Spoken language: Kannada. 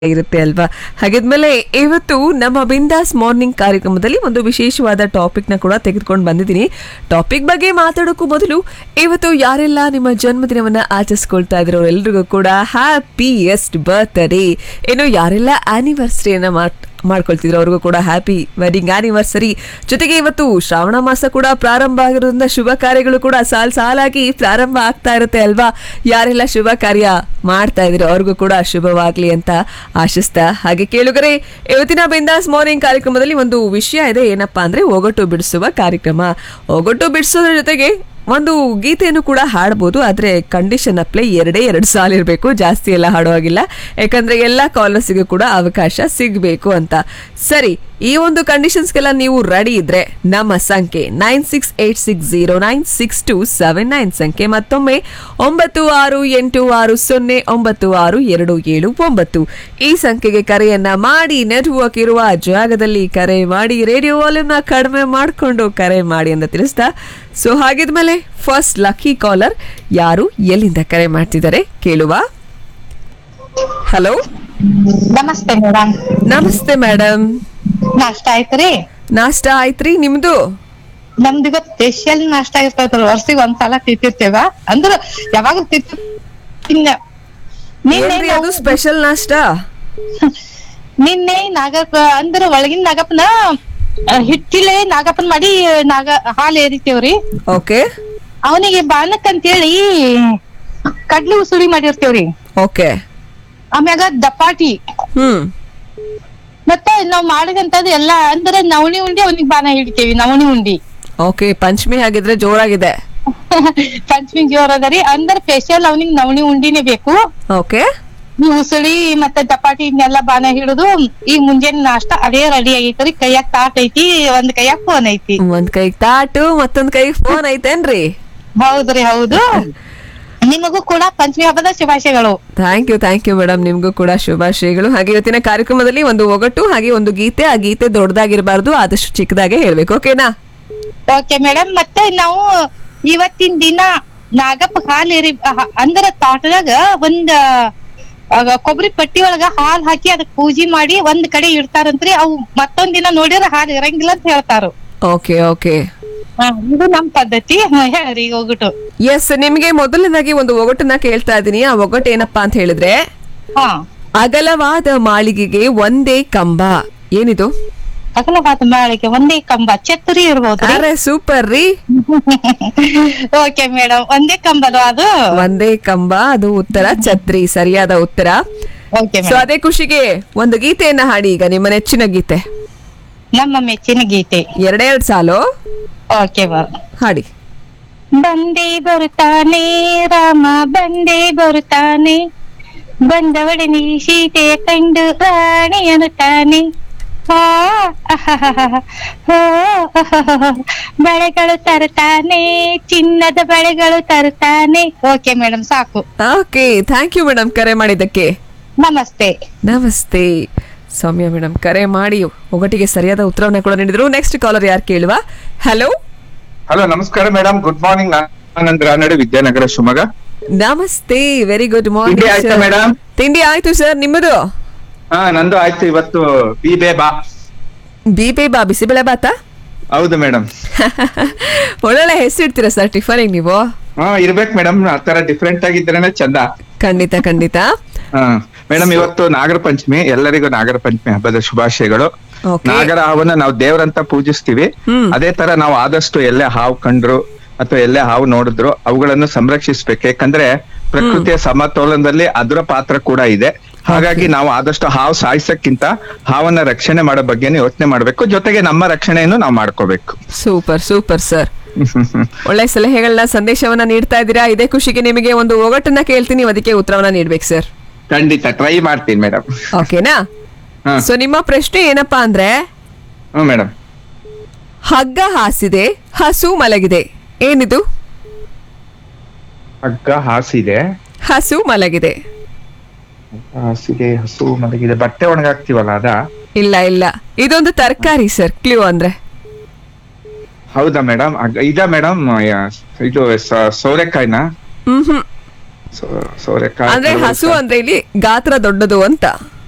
ಇರುತ್ತೆ ಅಲ್ವಾ ಹಾಗಿದ್ಮೇಲೆ ಇವತ್ತು ನಮ್ಮ ಬಿಂದಾಸ್ ಮಾರ್ನಿಂಗ್ ಕಾರ್ಯಕ್ರಮದಲ್ಲಿ ಒಂದು ವಿಶೇಷವಾದ ಟಾಪಿಕ್ನ ಕೂಡ ತೆಗೆದುಕೊಂಡು ಬಂದಿದ್ದೀನಿ ಟಾಪಿಕ್ ಬಗ್ಗೆ ಮಾತಾಡೋಕ್ಕೂ ಮೊದಲು ಇವತ್ತು ಯಾರೆಲ್ಲ ನಿಮ್ಮ ಜನ್ಮದಿನವನ್ನ ಆಚರಿಸ್ಕೊಳ್ತಾ ಇದ್ರು ಎಲ್ರಿಗೂ ಕೂಡ ಹ್ಯಾಪಿಯೆಸ್ಟ್ ಬರ್ತ್ಡೇ ಇನ್ನು ಯಾರೆಲ್ಲ ಆನಿವರ್ಸರಿಯನ್ನ ಮಾಡ್ ಮಾಡ್ಕೊಳ್ತಿದ್ರು ಅವ್ರಿಗೂ ಕೂಡ ಹ್ಯಾಪಿ ವೆಡ್ಡಿಂಗ್ ಆನಿವರ್ಸರಿ ಜೊತೆಗೆ ಇವತ್ತು ಶ್ರಾವಣ ಮಾಸ ಕೂಡ ಪ್ರಾರಂಭ ಆಗಿರೋದ್ರಿಂದ ಶುಭ ಕಾರ್ಯಗಳು ಕೂಡ ಸಾಲ್ ಸಾಲಾಗಿ ಪ್ರಾರಂಭ ಆಗ್ತಾ ಇರುತ್ತೆ ಅಲ್ವಾ ಯಾರೆಲ್ಲ ಶುಭ ಕಾರ್ಯ ಮಾಡ್ತಾ ಇದ್ರು ಅವ್ರಿಗೂ ಕೂಡ ಶುಭವಾಗ್ಲಿ ಅಂತ ಆಶಿಸ್ತಾ ಹಾಗೆ ಕೇಳುಗರೆ ಇವತ್ತಿನ ಬಿಂದಾಸ್ ಮಾರ್ನಿಂಗ್ ಕಾರ್ಯಕ್ರಮದಲ್ಲಿ ಒಂದು ವಿಷಯ ಇದೆ ಏನಪ್ಪಾ ಅಂದ್ರೆ ಒಗಟು ಬಿಡಿಸುವ ಕಾರ್ಯಕ್ರಮ ಒಗಟು ಬಿಡಿಸೋದ್ರ ಜೊತೆಗೆ ಒಂದು ಗೀತೆಯನ್ನು ಕೂಡ ಹಾಡ್ಬೋದು ಆದ್ರೆ ಕಂಡೀಷನ್ ಅಪ್ಲೈ ಎರಡೇ ಎರಡು ಸಾಲ ಇರಬೇಕು ಜಾಸ್ತಿ ಎಲ್ಲ ಹಾಡುವಾಗಿಲ್ಲ ಯಾಕಂದ್ರೆ ಎಲ್ಲ ಕಾಲರ್ಸಿಗೂ ಕೂಡ ಅವಕಾಶ ಸಿಗಬೇಕು ಅಂತ ಸರಿ ಈ ಒಂದು ಕಂಡೀಷನ್ಸ್ಗೆಲ್ಲ ನೀವು ರೆಡಿ ಇದ್ರೆ ನಮ್ಮ ಸಂಖ್ಯೆ nine six eight six zero nine six two seven nine ಸಂಖ್ಯೆ ಮತ್ತೊಮ್ಮೆ ಒಂಬತ್ತು ಆರು ಎಂಟು ಆರು ಸೊನ್ನೆ ಒಂಬತ್ತು ಆರು ಎರಡು ಏಳು ಒಂಬತ್ತು ಈ ಸಂಖ್ಯೆಗೆ ಕರೆಯನ್ನ ಮಾಡಿ ನೆಟ್ವರ್ಕ್ ಇರುವ ಜಾಗದಲ್ಲಿ ಕರೆ ಮಾಡಿ ರೇಡಿಯೋ ವಾಲ್ಯೂಮ್ನ ಕಡಿಮೆ ಮಾಡಿಕೊಂಡು ಕರೆ ಮಾಡಿ ಅಂತ ತಿಳಿಸ್ತಾ ಸೊ ಹಾಗಿದ್ಮೇಲೆ ಫಸ್ಟ್ ಲಕ್ಕಿ ಕಾಲರ್ ಯಾರು ಎಲ್ಲಿಂದ ಕರೆ ಮಾಡ್ತಿದ್ದಾರೆ ಕೇಳುವ ಹಲೋ ನಮಸ್ತೆ ಮೇಡಮ್ ನಮಸ್ತೆ ಮೇಡಮ್ ನಾಷ್ಟ ಆಯ್ತ್ರಿ ನಾಷ್ಟ ಆಯ್ತ್ರಿ ನಿಮ್ದು ನಮ್ದು ಇವತ್ ಸ್ಪೆಷಲ್ ನಾಷ್ಟ ಇರ್ತೈತ್ರಿ ವರ್ಷಿಗೆ ಒಂದ್ಸಲ ತಿಂತಿರ್ತೇವ ಅಂದ್ರ ಯಾವಾಗ ತಿನ್ನ ನಿನ್ನೆ ಏನ್ರಿ ಅದು ನಾವು- ಸ್ಪೆಷಲ್ ನಾಷ್ಟ ನಿನ್ನೆ ನಾಗಪ್ಪ ಅಂದ್ರ ಒಳಗಿನ ನಾಗಪ್ಪನ ಆ, ಹಿಟ್ಟಿಲೆ ನಾಗಪ್ಪನ್ ಮಾಡಿ ನಾಗ ಹಾಲು ಏರಿತೇವ್ರಿ ಓಕೆ ಅವನಿಗೆ ಬಾನಕ್ ಅಂತೇಳಿ ಕಡ್ಲಿ ಉಸುಳಿ ಮಾಡಿರ್ತೇವ್ರಿ ಓಕೆ ಆಮ್ಯಾಗ ದಪಾಟಿ ಹ್ಮ್ ಮತ್ತೆ ನಾವ್ ಮಾಡಿದಂತದ್ದು ಎಲ್ಲಾ ಅಂದ್ರ ನವಣಿ ಉಂಡಿ ಅವನಿಗೆ ಬಾನ ಹಿಡಿತೇವಿ ನವಣಿ ಉಂಡಿ ಓಕೆ ಪಂಚಮಿ ಆಗಿದ್ರೆ ಜೋರಾಗಿದೆ ಪಂಚಮಿ ಜೋರ್ ಅದರಿ ಅಂದ್ರ ಸ್ಪೆಷಲ್ ಅವನಿಗೆ ನವಣಿ ಉಂಡಿನೇ ಬೇಕು ಓಕೆ ಈ ಉಸುಳಿ ಮತ್ತೆ ಚಪಾತಿ ಇದನ್ನೆಲ್ಲ ಬಾನ ಹಿಡಿದು ಈ ಮುಂಜಾನೆ ನಾಷ್ಟ ಅದೇ ರೆಡಿ ಆಗೈತ್ರಿ ಕೈಯಾಗ ತಾಟ್ ಐತಿ ಒಂದ್ ಕೈಯಾಗ ಫೋನ್ ಐತಿ ಒಂದ್ ಕೈಗ್ ತಾಟು ಮತ್ತೊಂದ್ ಕೈಗ್ ಫೋನ್ ಐತೇನ್ರಿ ಹೌದ್ರಿ ಹೌದು ನಿಮಗೂ ಕೂಡ ಪಂಚಮಿ ಹಬ್ಬದ ಶುಭಾಶಯಗಳು thank you thank you madam ನಿಮ್ಗೂ ಕೂಡ ಶುಭಾಶಯಗಳು ಹಾಗೆ ಇವತ್ತಿನ ಕಾರ್ಯಕ್ರಮದಲ್ಲಿ ಒಂದು ಒಗಟು ಹಾಗೆ ಒಂದು ಗೀತೆ ಆ ಗೀತೆ ದೊಡ್ಡದಾಗಿರಬಾರ್ದು ಆದಷ್ಟು ಚಿಕ್ಕದಾಗೆ ಹೇಳ್ಬೇಕು ಓಕೆನಾ ಓಕೆ ಮೇಡಮ್ ಮತ್ತೆ ನಾವು ಇವತ್ತಿನ ದಿನ ನಾಗಪ್ಪ ಹಾಲ್ ಎರಿ ಅಹ, ಅಂದ್ರ ತೋಟದಾಗ ಒಂದ್ ಆಗ ಕೊಬ್ಬರಿ ಪಟ್ಟಿ ಒಳಗ ಹಾಲ್ ಹಾಕಿ ಅದಕ್ ಪೂಜೆ ಮಾಡಿ ಒಂದ್ ಕಡೆ ಇಡ್ತಾರಂತ್ರಿ ಅವು ಮತ್ತೊಂದ್ ದಿನ ನೋಡಿದ್ರ ಹಾಲ್ ಇರಂಗಿಲ್ಲ ಅಂತ ಹೇಳ್ತಾರು ಓಕೆ ಓಕೆ ಹಾ, ಇದು ನಮ್ ಪದ್ಧತಿ ಹಾ, ಹೇಳ್ರಿ ಈಗ ಹೋಗ್ಬಿಟ್ಟು ಎಸ್ ನಿಮಗೆ ಮೊದಲನೇದಾಗಿ ಒಂದು ಒಗಟನ್ನ ಕೇಳ್ತಾ ಇದ್ದೀನಿ ಆ ಒಗಟು ಏನಪ್ಪಾ ಅಂತ ಹೇಳಿದ್ರೆ ಹಾ ಅಗಲವಾದ ಮಾಳಿಗೆಗೆ ಒಂದೇ ಕಂಬ ಏನಿದು ಅಗಲವಾದ ಮಾಳಿಗೆ ಒಂದೇ ಕಂಬ ಛತ್ರಿ ಇರ್ಬೋದ್ರಿ ಅರೆ ಸೂಪರ್ ರೀ ಓಕೆ ಮೇಡಮ್ ಒಂದೇ ಕಂಬದು ಅದು ಒಂದೇ ಕಂಬ ಅದು ಉತ್ತರ ಛತ್ರಿ ಸರಿಯಾದ ಉತ್ತರ ಓಕೆ ಸೊ ಅದೇ ಖುಷಿಗೆ ಒಂದು ಗೀತೆಯನ್ನ ಹಾಡಿ ಈಗ ನಿಮ್ಮ ನೆಚ್ಚಿನ ಗೀತೆ ನಮ್ಮ ಮೆಚ್ಚಿನ ಗೀತೆ ಎರಡೆರಡು ಸಾಲು ಓಕೆ ಮೇಡಮ್ ಹಾಡಿ ಬಂದೇ ಬರುತ್ತಾನೆ ರಾಮ ಬಂದೇ ಬರುತ್ತಾನೆ ಬಂದವಡನೆ ಸೀತೆಯ ಕಂಡು ರಾಣಿ ಅನ್ನುತ್ತಾನೆ ಆ, ಅಹಹಹ, ಓ, ಅಹಹಹ. ಬಳೆಗಳು ತರುತ್ತಾನೆ ಚಿನ್ನದ ಬಳೆಗಳು ತರುತ್ತಾನೆ ಓಕೆ ಮೇಡಮ್ ಸಾಕು ಓಕೆ ಥ್ಯಾಂಕ್ ಯು ಮೇಡಮ್ ಕರೆ ಮಾಡಿದ್ದಕ್ಕೆ ನಮಸ್ತೆ ನಮಸ್ತೆ ಸೌಮ್ಯ ಮೇಡಮ್ ಕರೆ ಮಾಡಿ ಒಗಟಿಗೆ ಸರಿಯಾದ ಉತ್ತರವನ್ನ ಕೂಡ ನೀಡಿದ್ರು ನೆಕ್ಸ್ಟ್ ಕಾಲರ್ ಯಾರು ಕೇಳುವ ಹಲೋ ಹಲೋ ನಮಸ್ಕಾರ madam good morning Anand Ranade Vidyanagar Shivamogga ನಮಸ್ತೆ ವೆರಿ ಗುಡ್ ತಿಂಡಿ ಆಯ್ತಾ ಮಾರ್ನಿಂಗ್ ಮೇಡಮ್ ತಿಂಡಿ ಆಯ್ತು ಸರ್ ನಿಮ್ಮದು ಹಾ ನಂದು ಆಯ್ತು ಇವತ್ತು ಬಿ ಬೇ ಬಾ ಬಿ ಪೇ ಬಾ ಬಿಸಿಬೇಳೆ ಬಾತಾ ಹೌದು ಮೇಡಮ್ ಒಳ್ಳೊಳ್ಳೆ ಹೆಸರು ಇಡ್ತೀರಾ ಸರ್ ಟಿಫನಿಗೆ ನೀವು ಹಾ ಇರ್ಬೇಕು ಮೇಡಮ್ ಆ ತರ ಡಿಫ್ರೆಂಟ್ ಆಗಿದ್ರೇನೆ ಚಂದ ಖಂಡಿತ ಖಂಡಿತ ಹಾ ಮೇಡಮ್ ಇವತ್ತು ನಾಗರ ಪಂಚಮಿ ಎಲ್ಲರಿಗೂ ನಾಗರ ಪಂಚಮಿ ಹಬ್ಬದ ಶುಭಾಶಯಗಳು Okay. ನಾಗರ ಹಾವನ್ನ ನಾವು ದೇವರಂತ ಪೂಜಿಸ್ತೀವಿ ಹ್ಮ್. ಅದೇ ತರ ನಾವು ಆದಷ್ಟು ಎಲ್ಲೇ ಹಾವು ಕಂಡ್ರು ಅಥವಾ ಎಲ್ಲೇ ಹಾವು ನೋಡಿದ್ರು ಅವುಗಳನ್ನು ಸಂರಕ್ಷಿಸ್ಬೇಕು ಯಾಕಂದ್ರೆ ಪ್ರಕೃತಿಯ ಸಮತೋಲನದಲ್ಲಿ ಅದರ ಪಾತ್ರ ಕೂಡ ಇದೆ ಹಾಗಾಗಿ ನಾವು ಆದಷ್ಟು ಹಾವು ಸಾಯಿಸಕ್ಕಿಂತ ಹಾವನ್ನ ರಕ್ಷಣೆ ಮಾಡೋ ಬಗ್ಗೆನೇ ಯೋಚನೆ ಮಾಡ್ಬೇಕು ಜೊತೆಗೆ ನಮ್ಮ ರಕ್ಷಣೆಯನ್ನು ನಾವು ಮಾಡ್ಕೋಬೇಕು ಸೂಪರ್ ಸೂಪರ್ ಸರ್ ಒಳ್ಳೆ ಸಲಹೆಗಳನ್ನ ಸಂದೇಶವನ್ನ ನೀಡ್ತಾ ಇದ್ದೀರಾ ಇದೇ ಖುಷಿಗೆ ನಿಮಗೆ ಒಂದು ಒಗಟನ್ನ ಕೇಳ್ತೀನಿ ಅದಕ್ಕೆ ಉತ್ತರವನ್ನ ನೀಡ್ಬೇಕು ಸರ್ ಖಂಡಿತ ಟ್ರೈ ಮಾಡ್ತೀನಿ ಮೇಡಮ್ ಓಕೆನಾ ಹಾ ಸೊ ನಿಮ್ಮ ಪ್ರಶ್ನೆ ಏನಪ್ಪಾ ಅಂದ್ರೆ ಹ್ಮ್ ಮೇಡಮ್ ಹಗ್ಗ ಹಾಸಿದೆ ಹಸು ಮಲಗಿದೆ ಏನಿದು ಹಗ್ಗ ಹಾಸಿದೆ ಹಸು ಮಲಗಿದೆ ಹಾಸಿಗೆ ಹಸು ಮಲಗಿದೆ ಬಟ್ಟೆ ಒಣಗಾಕ್ತಿವಲ್ಲ ಅದ ಇಲ್ಲ ಇಲ್ಲ ಇದೊಂದು ತರಕಾರಿ ಸರ್ ಕ್ಲೂ ಅಂದ್ರೆ ಹೌದಾ ಮೇಡಮ್ ಇದ ಮೇಡಮ್ ಇದು ಸ- ಸೋರೆಕಾಯಿನ ಹ್ಮ್ ಹ್ಮ್ ಸೋ- ಸೋರೆಕಾಯಿ ಅಂದ್ರೆ ಹಸು ಅಂದ್ರೆ ಇಲ್ಲಿ ಗಾತ್ರ ದೊಡ್ಡದು ಅಂತ